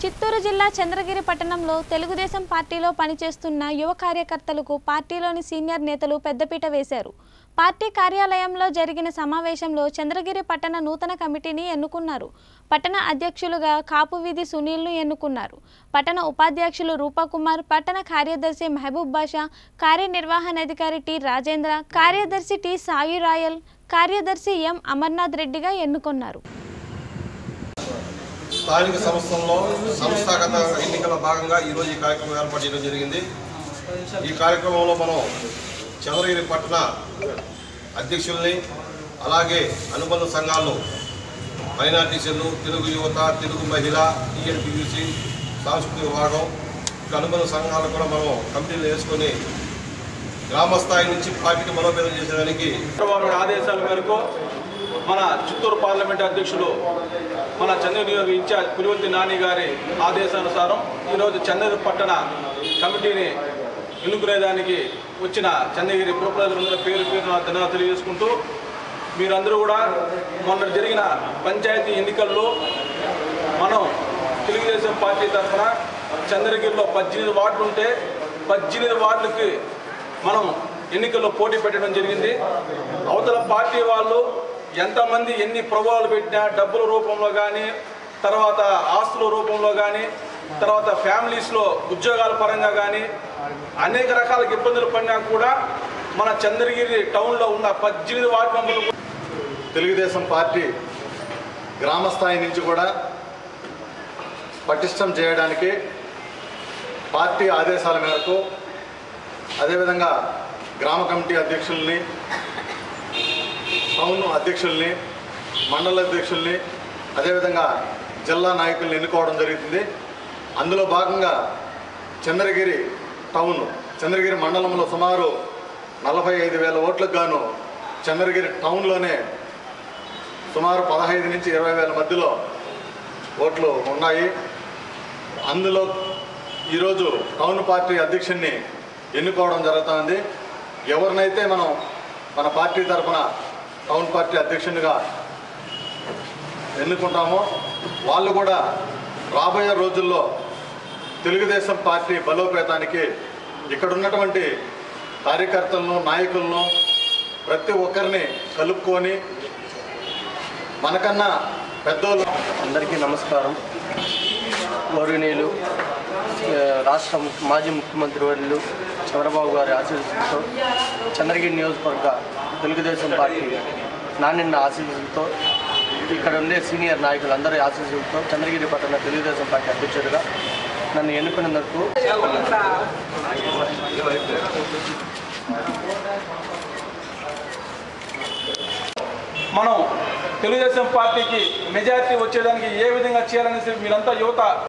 చిత్తూరు జిల్లా చంద్రగిరి పట్టణంలో తెలుగుదేశం పార్టీలో పనిచేస్తున్న యువ కార్యకర్తలకు పార్టీలోని సీనియర్ నేతలు పెద్దపీట వేశారు పార్టీ కార్యాలయంలో జరిగిన సమావేశంలో చంద్రగిరి పట్టణ నూతన కమిటీని ఎన్నుకున్నారు పట్టణ అధ్యక్షులుగా కాపువీధి సునీల్ను ఎన్నుకున్నారు పట్టణ ఉపాధ్యక్షులు రూపకుమార్ పట్టణ కార్యదర్శి మహబూబ్ బాషా కార్యనిర్వహణాధికారి టి రాజేంద్ర కార్యదర్శి టి సాయి రాయల్ కార్యదర్శి ఎం అమర్నాథ్ రెడ్డిగా ఎన్నుకున్నారు స్థానిక సంస్థల్లో సంస్థాగత ఎన్నికల భాగంగా ఈరోజు ఈ కార్యక్రమం ఏర్పాటు చేయడం జరిగింది ఈ కార్యక్రమంలో మనం చంద్రగిరి పట్టణ అధ్యక్షుల్ని అలాగే అనుబంధ సంఘాలు మైనార్టీ సెల్లు తెలుగు యువత తెలుగు మహిళ టీఎన్టీయూసీ సాంస్కృతిక విభాగం ఇక అనుబంధ సంఘాలు కూడా మనం కమిటీలు వేసుకొని గ్రామ స్థాయి నుంచి పార్టీని బలోపేతం చేసేదానికి చంద్రబాబు నాయుడు ఆదేశాల మేరకు మన చిత్తూరు పార్లమెంట్ అధ్యక్షులు మన చంద్రగిరి నియోజక ఇన్ఛార్జ్ పులివెత్తి నాని గారి ఆదేశానుసారం ఈరోజు చంద్రగిరి పట్టణ కమిటీని ఎన్నుకునేదానికి వచ్చిన చంద్రగిరి పురప్రజలందరూ పేరు పేరు ధన్యవాదాలు తెలియజేసుకుంటూ మీరందరూ కూడా మొన్న జరిగిన పంచాయతీ ఎన్నికల్లో మనం తెలుగుదేశం పార్టీ తరఫున చంద్రగిరిలో పద్దెనిమిది వార్డులు ఉంటే పద్దెనిమిది వార్డులకి మనం ఎన్నికల్లో పోటీ పెట్టడం జరిగింది అవతల పార్టీ వాళ్ళు ఎంతమంది ఎన్ని ప్రభావాలు పెట్టినా డబ్బుల రూపంలో కానీ తర్వాత ఆస్తుల రూపంలో కానీ తర్వాత ఫ్యామిలీస్లో ఉద్యోగాల పరంగా కానీ అనేక రకాల ఇబ్బందులు పడినా కూడా మన చంద్రగిరి టౌన్లో ఉన్న పద్దెనిమిది వార్డు మెంబర్లు తెలుగుదేశం పార్టీ గ్రామ స్థాయి నుంచి కూడా పటిష్టం చేయడానికి పార్టీ ఆదేశాల మేరకు అదేవిధంగా గ్రామ కమిటీ అధ్యక్షుల్ని టౌన్ అధ్యక్షుల్ని మండల అధ్యక్షుల్ని అదేవిధంగా జిల్లా నాయకుల్ని ఎన్నుకోవడం జరుగుతుంది అందులో భాగంగా చంద్రగిరి టౌన్ చంద్రగిరి మండలంలో సుమారు నలభై ఐదు వేల ఓట్లకు గాను చంద్రగిరి టౌన్లోనే సుమారు పదహైదు నుంచి ఇరవై వేల మధ్యలో ఓట్లు ఉన్నాయి అందులో ఈరోజు టౌన్ పార్టీ అధ్యక్షుడిని ఎన్నుకోవడం జరుగుతుంది ఎవరినైతే మనం మన పార్టీ తరఫున టౌన్ పార్టీ అధ్యక్షునిగా ఎన్నుకుంటామో వాళ్ళు కూడా రాబోయే రోజుల్లో తెలుగుదేశం పార్టీ బలోపేతానికి ఇక్కడ ఉన్నటువంటి కార్యకర్తలను నాయకులను ప్రతి ఒక్కరిని కలుపుకొని మనకన్నా పెద్దోళ్ళు అందరికీ నమస్కారం గౌరవనీయులు ఆ, రాష్ట్ర ముఖ్య- మాజీ ముఖ్యమంత్రి వర్యులు చంద్రబాబు గారి ఆశీస్సులతో చంద్రగిరి నియోజకవర్గ తెలుగుదేశం పార్టీ నాణ్యన్న ఆశీస్సులతో ఇక్కడ ఉండే సీనియర్ నాయకులందరి ఆశీస్సులతో చంద్రగిరి పట్టణ తెలుగుదేశం పార్టీ అధ్యక్షుడిగా నన్ను ఎన్నుకున్నందుకు మనం తెలుగుదేశం పార్టీకి మెజారిటీ వచ్చేదానికి ఏ విధంగా చేయాలనేసి మీరంతా యువత